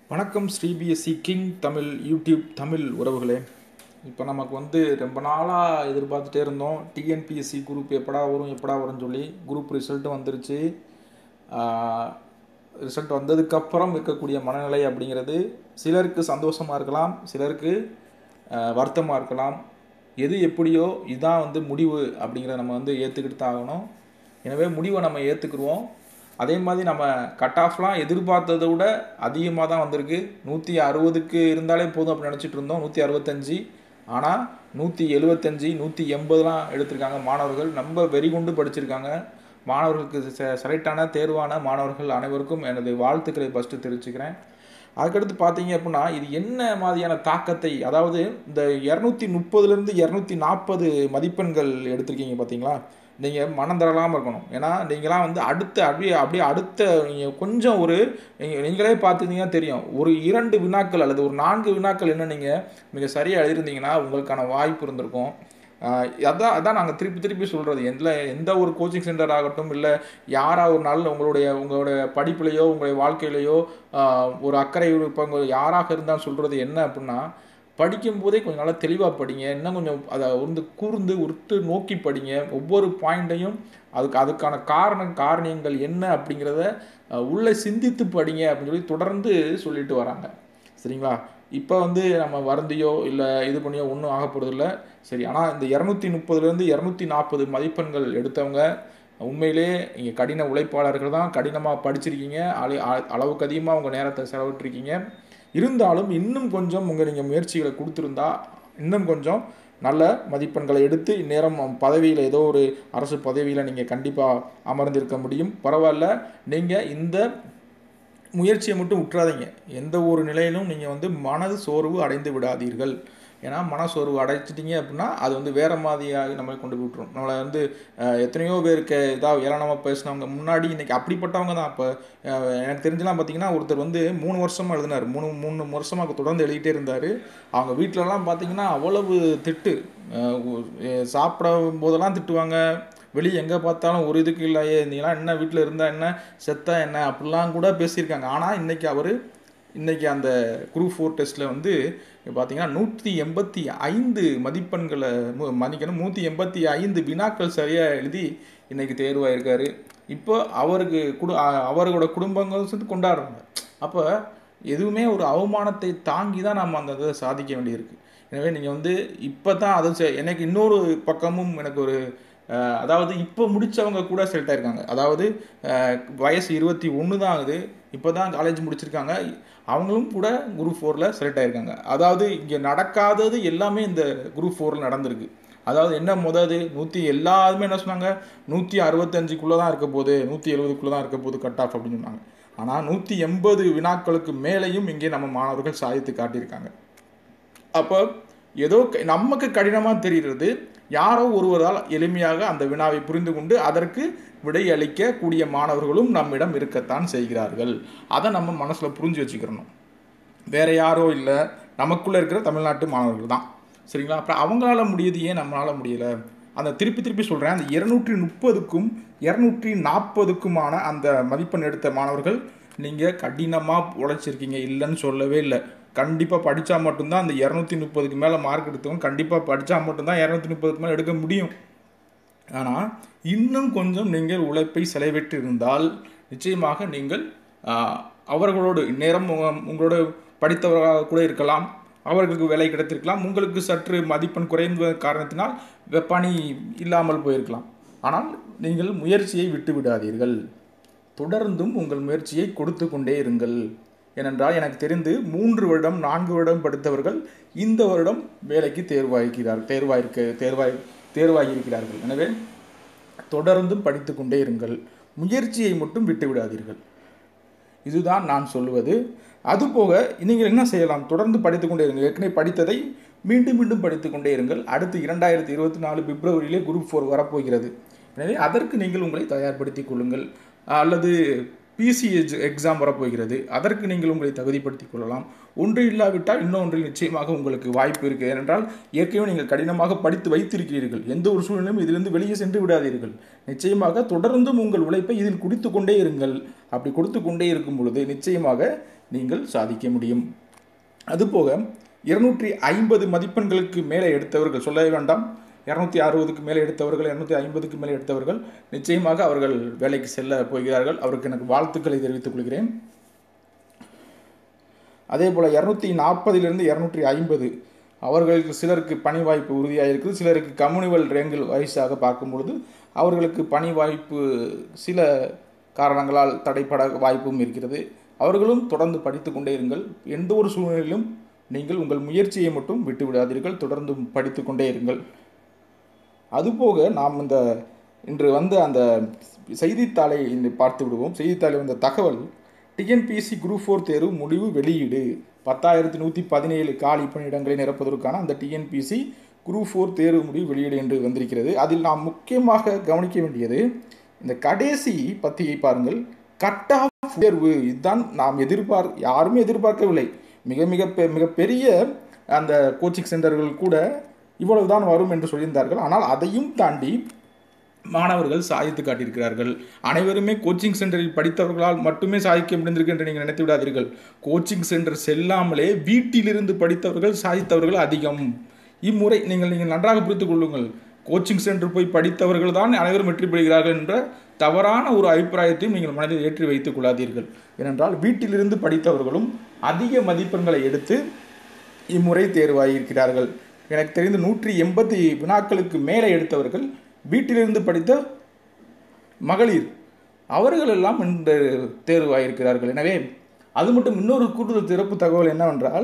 வணக்கம் ஸ்ரீபிஎஸ்சி king Tamil YouTube Tamil உறவுகளே இப்போ நமக்கு வந்து ரொம்ப நாளாக எதிர்பார்த்துட்டே இருந்தோம் டிஎன்பிஎஸ்சி குரூப் எப்படா வரும் எப்படா வரும்னு சொல்லி குரூப் ரிசல்ட்டும் வந்துருச்சு ரிசல்ட் வந்ததுக்கப்புறம் இருக்கக்கூடிய மனநிலை அப்படிங்கிறது சிலருக்கு சந்தோஷமாக இருக்கலாம் சிலருக்கு வருத்தமாக இருக்கலாம் எது எப்படியோ இதுதான் வந்து முடிவு அப்படிங்கிறத நம்ம வந்து ஏற்றுக்கிட்டு தான் ஆகணும் எனவே முடிவை நம்ம ஏற்றுக்குருவோம் அதே மாதிரி நம்ம கட் ஆஃப்லாம் எதிர்பார்த்ததை விட அதிகமாக தான் வந்திருக்கு நூற்றி அறுபதுக்கு இருந்தாலே போதும் அப்படின்னு நினச்சிட்டு இருந்தோம் நூற்றி அறுபத்தஞ்சி ஆனால் நூற்றி எழுபத்தஞ்சி நூற்றி எண்பதுலாம் எடுத்திருக்காங்க மாணவர்கள் ரொம்ப வெறிகுண்டு படிச்சிருக்காங்க மாணவர்களுக்கு செ செலக்டான தேர்வான மாணவர்கள் அனைவருக்கும் எனது வாழ்த்துக்களை ஃபஸ்ட்டு தெரிவிச்சுக்கிறேன் அதுக்கடுத்து பார்த்தீங்க அப்படின்னா இது என்ன மாதிரியான தாக்கத்தை அதாவது இந்த இரநூத்தி முப்பதுலேருந்து இரநூத்தி நாற்பது மதிப்பெண்கள் எடுத்திருக்கீங்க பார்த்தீங்களா நீங்கள் மனம் தரலாமல் இருக்கணும் ஏன்னா நீங்களாம் வந்து அடுத்த அப்படியே அப்படியே அடுத்த நீங்கள் கொஞ்சம் ஒரு நீங்களே பார்த்துருந்தீங்கன்னா தெரியும் ஒரு இரண்டு வினாக்கள் அல்லது ஒரு நான்கு வினாக்கள் என்ன நீங்கள் மிக சரியாக எழுதிருந்தீங்கன்னா உங்களுக்கான வாய்ப்பு இருந்திருக்கும் அதான் அதான் நாங்கள் திருப்பி திருப்பி சொல்கிறது எந்த எந்த ஒரு கோச்சிங் சென்டர் ஆகட்டும் இல்லை யாராக ஒரு நாள் உங்களுடைய உங்களுடைய படிப்புலையோ உங்களுடைய வாழ்க்கையிலையோ ஒரு அக்கறை இருப்பவங்க யாராக இருந்தாலும் சொல்கிறது என்ன அப்படின்னா படிக்கும் போதே கொஞ்சம் நல்லா தெளிவாக படிங்க இன்னும் கொஞ்சம் அதை வந்து கூர்ந்து உருத்து நோக்கி படிங்க ஒவ்வொரு பாயிண்ட்டையும் அதுக்கு அதுக்கான காரணம் காரணியங்கள் என்ன அப்படிங்கிறத உள்ளே சிந்தித்து படிங்க அப்படின்னு சொல்லி தொடர்ந்து சொல்லிட்டு வராங்க சரிங்களா இப்போ வந்து நம்ம வருந்தியோ இல்லை இது பண்ணியோ ஒன்றும் ஆக போகிறதில்ல சரி ஆனால் இந்த இரநூத்தி முப்பதுலேருந்து இரநூத்தி நாற்பது மதிப்பெண்கள் எடுத்தவங்க உண்மையிலே இங்கே கடின உழைப்பாளர்கள் தான் கடினமாக படிச்சிருக்கீங்க அளவுக்கு அதிகமாக உங்கள் நேரத்தை செலவிட்டிருக்கீங்க இருந்தாலும் இன்னும் கொஞ்சம் உங்கள் நீங்கள் முயற்சிகளை கொடுத்துருந்தா இன்னும் கொஞ்சம் நல்ல மதிப்பெண்களை எடுத்து இந்நேரம் பதவியில் ஏதோ ஒரு அரசு பதவியில் நீங்கள் கண்டிப்பாக அமர்ந்திருக்க முடியும் பரவாயில்ல நீங்கள் இந்த முயற்சியை மட்டும் விட்டுறாதீங்க எந்த ஒரு நிலையிலும் நீங்கள் வந்து மனது சோர்வு அடைந்து விடாதீர்கள் ஏன்னா மனசோர்வு அடைச்சிட்டிங்க அப்படின்னா அது வந்து வேறு மாதிரியாக நம்மளை கொண்டு போய் விட்டுரும் நம்மளை வந்து எத்தனையோ பேருக்கு இதாக ஏளனமாக பேசினவங்க முன்னாடி இன்றைக்கி அப்படிப்பட்டவங்க தான் இப்போ எனக்கு தெரிஞ்சலாம் பார்த்தீங்கன்னா ஒருத்தர் வந்து மூணு வருஷமாக எழுதினார் மூணு மூணு வருஷமாக தொடர்ந்து எழுதிட்டே இருந்தார் அவங்க வீட்டிலலாம் பார்த்தீங்கன்னா அவ்வளவு திட்டு சாப்பிடும் போதெல்லாம் திட்டுவாங்க வெளியே எங்கே பார்த்தாலும் ஒரு இதுக்கு இல்லையே நீலாம் என்ன வீட்டில் இருந்தால் என்ன செத்தா என்ன அப்படிலாம் கூட பேசியிருக்காங்க ஆனால் இன்றைக்கி அவர் இன்றைக்கி அந்த குரூப் ஃபோர் டெஸ்ட்டில் வந்து பார்த்தீங்கன்னா நூற்றி எண்பத்தி ஐந்து மதிப்பெண்களை மதிக்கணும் நூற்றி எண்பத்தி ஐந்து வினாக்கள் சரியாக எழுதி இன்றைக்கி தேர்வாயிருக்காரு இப்போ அவருக்கு குடு அவர்களோட குடும்பங்கள் சேர்த்து கொண்டாடுறாங்க அப்போ எதுவுமே ஒரு அவமானத்தை தாங்கி தான் நம்ம அந்த இதை சாதிக்க வேண்டியிருக்கு எனவே நீங்கள் வந்து இப்போ தான் அது எனக்கு இன்னொரு பக்கமும் எனக்கு ஒரு அதாவது இப்போ முடித்தவங்க கூட செலக்ட் ஆயிருக்காங்க அதாவது வயசு இருபத்தி ஒன்று தான் ஆகுது இப்போ தான் காலேஜ் முடிச்சிருக்காங்க அவங்களும் கூட குரூப் ஃபோரில் செலக்ட் ஆயிருக்காங்க அதாவது இங்கே நடக்காதது எல்லாமே இந்த குரூப் ஃபோரில் நடந்திருக்கு அதாவது என்ன முதது நூற்றி எல்லாருமே என்ன சொன்னாங்க நூற்றி அறுபத்தஞ்சுக்குள்ளே தான் இருக்க போகுது நூற்றி எழுபதுக்குள்ளே தான் இருக்க போகுது கட் ஆஃப் அப்படின்னு சொன்னாங்க ஆனால் நூற்றி எண்பது வினாக்களுக்கு மேலேயும் இங்கே நம்ம மாணவர்கள் சாதித்து காட்டியிருக்காங்க அப்போ ஏதோ நமக்கு கடினமாக தெரிகிறது யாரோ ஒருவரால் எளிமையாக அந்த வினாவை புரிந்து கொண்டு அதற்கு விடை அளிக்கக்கூடிய மாணவர்களும் நம்மிடம் இருக்கத்தான் செய்கிறார்கள் அதை நம்ம மனசில் புரிஞ்சு வச்சுக்கிறணும் வேற யாரோ இல்லை நமக்குள்ளே இருக்கிற தமிழ்நாட்டு மாணவர்கள் தான் சரிங்களா அப்புறம் அவங்களால முடியுது ஏன் நம்மளால முடியலை அந்த திருப்பி திருப்பி சொல்கிறேன் அந்த இருநூற்றி முப்பதுக்கும் இரநூற்றி நாற்பதுக்குமான அந்த மதிப்பெண் எடுத்த மாணவர்கள் நீங்கள் கடினமாக உழைச்சிருக்கீங்க இல்லைன்னு சொல்லவே இல்லை கண்டிப்பாக படித்தா மட்டும்தான் அந்த இரநூத்தி முப்பதுக்கு மேலே மார்க் எடுத்தவங்க கண்டிப்பாக படித்தா மட்டும்தான் இரநூத்தி முப்பதுக்கு மேலே எடுக்க முடியும் ஆனால் இன்னும் கொஞ்சம் நீங்கள் உழைப்பை செலவிட்டு இருந்தால் நிச்சயமாக நீங்கள் அவர்களோடு நேரம் உங்களோட படித்தவர்களாக கூட இருக்கலாம் அவர்களுக்கு வேலை கிடைத்திருக்கலாம் உங்களுக்கு சற்று மதிப்பெண் குறைந்த காரணத்தினால் பணி இல்லாமல் போயிருக்கலாம் ஆனால் நீங்கள் முயற்சியை விட்டு விடாதீர்கள் தொடர்ந்தும் உங்கள் முயற்சியை கொடுத்து கொண்டே இருங்கள் ஏனென்றால் எனக்கு தெரிந்து மூன்று வருடம் நான்கு வருடம் படித்தவர்கள் இந்த வருடம் வேலைக்கு தேர்வாயிருக்கிறார் தேர்வாயிருக்க தேர்வாய் தேர்வாகியிருக்கிறார்கள் எனவே தொடர்ந்தும் படித்து கொண்டே இருங்கள் முயற்சியை மட்டும் விட்டு விடாதீர்கள் இதுதான் நான் சொல்லுவது அதுபோக நீங்கள் என்ன செய்யலாம் தொடர்ந்து படித்து கொண்டே இருங்கள் ஏற்கனவே படித்ததை மீண்டும் மீண்டும் படித்து கொண்டே இருங்கள் அடுத்து இரண்டாயிரத்தி இருபத்தி நாலு பிப்ரவரியிலே குரூப் ஃபோர் வரப்போகிறது எனவே அதற்கு நீங்கள் உங்களை தயார்படுத்திக் கொள்ளுங்கள் அல்லது பிசிஎச் எக்ஸாம் வரப்போகிறது அதற்கு நீங்கள் உங்களை தகுதிப்படுத்திக் கொள்ளலாம் ஒன்று இல்லாவிட்டால் இன்னொன்றில் நிச்சயமாக உங்களுக்கு வாய்ப்பு இருக்குது ஏனென்றால் ஏற்கனவே நீங்கள் கடினமாக படித்து வைத்திருக்கிறீர்கள் எந்த ஒரு சூழ்நிலையும் இதிலிருந்து வெளியே சென்று விடாதீர்கள் நிச்சயமாக தொடர்ந்தும் உங்கள் உழைப்பை இதில் குடித்து கொண்டே இருங்கள் அப்படி கொடுத்து கொண்டே இருக்கும் பொழுது நிச்சயமாக நீங்கள் சாதிக்க முடியும் அதுபோக இருநூற்றி ஐம்பது மதிப்பெண்களுக்கு மேலே எடுத்தவர்கள் சொல்லவே வேண்டாம் இரநூத்தி அறுபதுக்கு மேலே எடுத்தவர்கள் இரநூத்தி ஐம்பதுக்கு மேலே எடுத்தவர்கள் நிச்சயமாக அவர்கள் வேலைக்கு செல்ல போகிறார்கள் அவருக்கு எனக்கு வாழ்த்துக்களை தெரிவித்துக் கொள்கிறேன் அதே போல் இரநூத்தி நாற்பதிலிருந்து இரநூற்றி ஐம்பது அவர்களுக்கு சிலருக்கு பணி வாய்ப்பு உறுதியாக இருக்குது சிலருக்கு கம்யூனிவல் ரேங்கில் வயசாக பார்க்கும் பொழுது அவர்களுக்கு பணி வாய்ப்பு சில காரணங்களால் தடைப்பட வாய்ப்பும் இருக்கிறது அவர்களும் தொடர்ந்து படித்து கொண்டே இருங்கள் எந்த ஒரு சூழ்நிலையிலும் நீங்கள் உங்கள் முயற்சியை மட்டும் விட்டு விடாதீர்கள் தொடர்ந்து படித்து கொண்டே இருங்கள் அதுபோக நாம் இந்த இன்று வந்த அந்த செய்தித்தாளை இன்று பார்த்து விடுவோம் செய்தித்தாளில் வந்த தகவல் டிஎன்பிஎஸ்சி குரூப் ஃபோர் தேர்வு முடிவு வெளியீடு பத்தாயிரத்தி நூற்றி பதினேழு காலி பணியிடங்களை நிரப்புவதற்கான அந்த டிஎன்பிஎஸ்சி குரூப் ஃபோர் தேர்வு முடிவு வெளியீடு என்று வந்திருக்கிறது அதில் நாம் முக்கியமாக கவனிக்க வேண்டியது இந்த கடைசி பத்தியை பாருங்கள் கட் ஆஃப் தேர்வு இதுதான் நாம் எதிர்பார் யாருமே எதிர்பார்க்கவில்லை மிக மிக பெ- மிகப்பெரிய அந்த கோச்சிங் சென்டர்கள் கூட இவ்வளவுதான் வரும் என்று சொல்லியிருந்தார்கள் ஆனால் அதையும் தாண்டி மாணவர்கள் சாதித்து காட்டியிருக்கிறார்கள் அனைவருமே கோச்சிங் சென்டரில் படித்தவர்களால் மட்டுமே சாதிக்க முடிந்திருக்கு என்று நீங்கள் நினைத்து விடாதீர்கள் கோச்சிங் சென்டர் செல்லாமலே வீட்டிலிருந்து படித்தவர்கள் சாதித்தவர்கள் அதிகம் இம்முறை நீங்கள் நீங்கள் நன்றாக புரிந்து கொள்ளுங்கள் கோச்சிங் சென்டர் போய் படித்தவர்கள் தான் அனைவரும் வெற்றி பெறுகிறார்கள் என்ற தவறான ஒரு அபிப்பிராயத்தையும் நீங்கள் மனதில் ஏற்றி வைத்துக் கொள்ளாதீர்கள் ஏனென்றால் வீட்டிலிருந்து படித்தவர்களும் அதிக மதிப்பெண்களை எடுத்து இம்முறை தேர்வாகியிருக்கிறார்கள் எனக்கு தெரிந்து நூற்றி எண்பத்தி வினாக்களுக்கு மேலே எடுத்தவர்கள் வீட்டிலிருந்து படித்த மகளிர் அவர்கள் எல்லாம் இன்று தேர்வாயிருக்கிறார்கள் எனவே அது மட்டும் இன்னொரு கூடுதல் சிறப்பு தகவல் என்னவென்றால்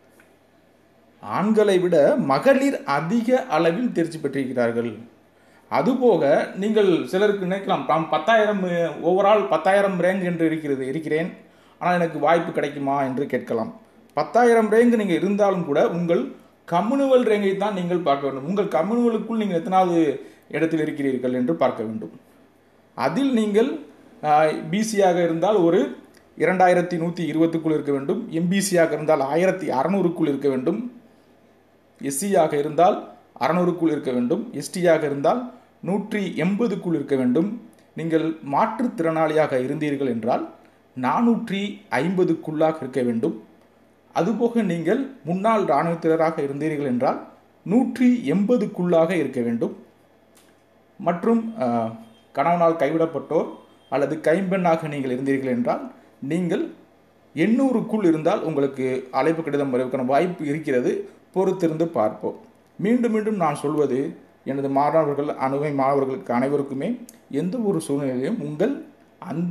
ஆண்களை விட மகளிர் அதிக அளவில் தேர்ச்சி பெற்றிருக்கிறார்கள் அதுபோக நீங்கள் சிலருக்கு நினைக்கலாம் தாம் பத்தாயிரம் ஓவரால் பத்தாயிரம் ரேங்க் என்று இருக்கிறது இருக்கிறேன் ஆனால் எனக்கு வாய்ப்பு கிடைக்குமா என்று கேட்கலாம் பத்தாயிரம் ரேங்க் நீங்கள் இருந்தாலும் கூட உங்கள் கம்யூனுவல் ரேங்கை தான் நீங்கள் பார்க்க வேண்டும் உங்கள் கம்யூனுவலுக்குள் நீங்கள் எத்தனாவது இடத்தில் இருக்கிறீர்கள் என்று பார்க்க வேண்டும் அதில் நீங்கள் பிசியாக இருந்தால் ஒரு இரண்டாயிரத்தி நூற்றி இருபத்துக்குள் இருக்க வேண்டும் எம்பிசியாக இருந்தால் ஆயிரத்தி அறநூறுக்குள் இருக்க வேண்டும் எஸ்சியாக இருந்தால் அறநூறுக்குள் இருக்க வேண்டும் எஸ்டியாக இருந்தால் நூற்றி எண்பதுக்குள் இருக்க வேண்டும் நீங்கள் மாற்றுத்திறனாளியாக இருந்தீர்கள் என்றால் நானூற்றி ஐம்பதுக்குள்ளாக இருக்க வேண்டும் அதுபோக நீங்கள் முன்னாள் இராணுவத்தினராக இருந்தீர்கள் என்றால் நூற்றி எண்பதுக்குள்ளாக இருக்க வேண்டும் மற்றும் அஹ், கணவனால் கைவிடப்பட்டோர் அல்லது கைம்பெண்ணாக நீங்கள் இருந்தீர்கள் என்றால் நீங்கள் எண்ணூறுக்குள் இருந்தால் உங்களுக்கு அழைப்பு கடிதம் வருவதற்கான வாய்ப்பு இருக்கிறது பொறுத்திருந்து பார்ப்போம் மீண்டும் மீண்டும் நான் சொல்வது எனது மாணவர்கள் அணுவை மாணவர்களுக்கு அனைவருக்குமே எந்த ஒரு சூழ்நிலையிலும் உங்கள் அந்த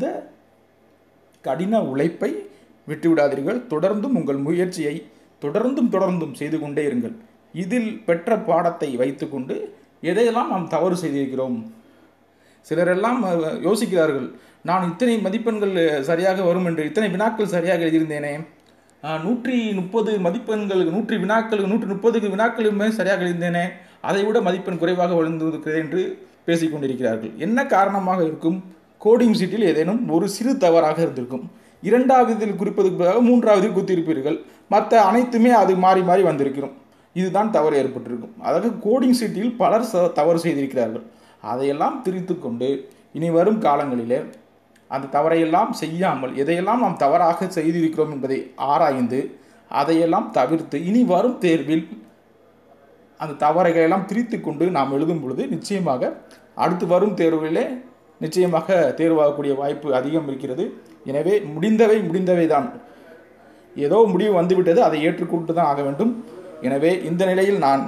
கடின உழைப்பை விட்டுவிடாதீர்கள் தொடர்ந்தும் உங்கள் முயற்சியை தொடர்ந்தும் தொடர்ந்தும் செய்து கொண்டே இருங்கள் இதில் பெற்ற பாடத்தை வைத்துக்கொண்டு எதையெல்லாம் நாம் தவறு செய்திருக்கிறோம் சிலரெல்லாம் அஹ், யோசிக்கிறார்கள் நான் இத்தனை மதிப்பெண்கள் அஹ், சரியாக வரும் என்று இத்தனை வினாக்கள் சரியாக எழுதியிருந்தேனே ஆஹ், நூற்றி முப்பது மதிப்பெண்கள் நூற்றி வினாக்கள் நூற்றி முப்பதுக்கு வினாக்களுமே சரியாக எழுதினேனே அதை விட மதிப்பெண் குறைவாக விழுந்திருக்கிறது என்று பேசிக் கொண்டிருக்கிறார்கள் என்ன காரணமாக இருக்கும் கோடிங் சீட்டில் ஏதேனும் ஒரு சிறு தவறாக இருந்திருக்கும் இரண்டாவதில் குறிப்பதற்கு பதிலாக மூன்றாவதில் குத்திருப்பீர்கள் மற்ற அனைத்துமே அது மாறி மாறி வந்திருக்கிறோம் இதுதான் தவறு ஏற்பட்டிருக்கும் அதாவது கோடிங் சீட்டில் பலர் ச- தவறு செய்திருக்கிறார்கள் அதையெல்லாம் திரித்து கொண்டு இனி வரும் காலங்களிலே அந்த தவறையெல்லாம் செய்யாமல் எதையெல்லாம் நாம் தவறாக செய்திருக்கிறோம் என்பதை ஆராய்ந்து அதையெல்லாம் தவிர்த்து இனி வரும் தேர்வில் அந்த தவறுகளை எல்லாம் திரித்து கொண்டு நாம் எழுதும் பொழுது நிச்சயமாக அடுத்து வரும் தேர்விலே நிச்சயமாக தேர்வாகக்கூடிய வாய்ப்பு அதிகம் இருக்கிறது எனவே முடிந்தவை முடிந்தவை தான் ஏதோ முடிவு வந்துவிட்டது அதை ஏற்றுக்கொண்டு தான் ஆக வேண்டும் எனவே இந்த நிலையில் நான்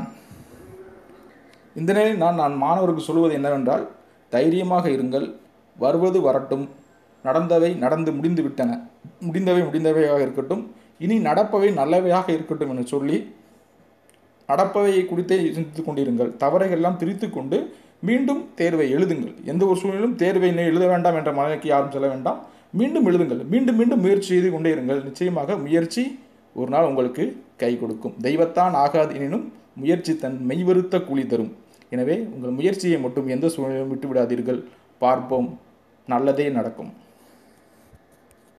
இந்த நிலையில் நான் நான் மாணவருக்கு சொல்வது என்னவென்றால் தைரியமாக இருங்கள் வருவது வரட்டும் நடந்தவை நடந்து முடிந்து விட்டன முடிந்தவை முடிந்தவையாக இருக்கட்டும் இனி நடப்பவை நல்லவையாக இருக்கட்டும் என சொல்லி நடப்பவை குறித்தே சிந்தித்துக் கொண்டிருங்கள் தவறைகள் எல்லாம் திரித்து கொண்டு மீண்டும் தேர்வை எழுதுங்கள் எந்த ஒரு சூழ்நிலும் தேர்வை இன்னும் எழுத வேண்டாம் என்ற மனநிலைக்கு யாரும் செல்ல வேண்டாம் மீண்டும் எழுதுங்கள் மீண்டும் மீண்டும் முயற்சி செய்து கொண்டே இருங்கள் நிச்சயமாக முயற்சி ஒரு நாள் உங்களுக்கு கை கொடுக்கும் தெய்வத்தான் ஆகாது எனினும் முயற்சி தன் மெய்வருத்த கூலி தரும் எனவே உங்கள் முயற்சியை மட்டும் எந்த சூழ்நிலையும் விட்டு விடாதீர்கள் பார்ப்போம் நல்லதே நடக்கும்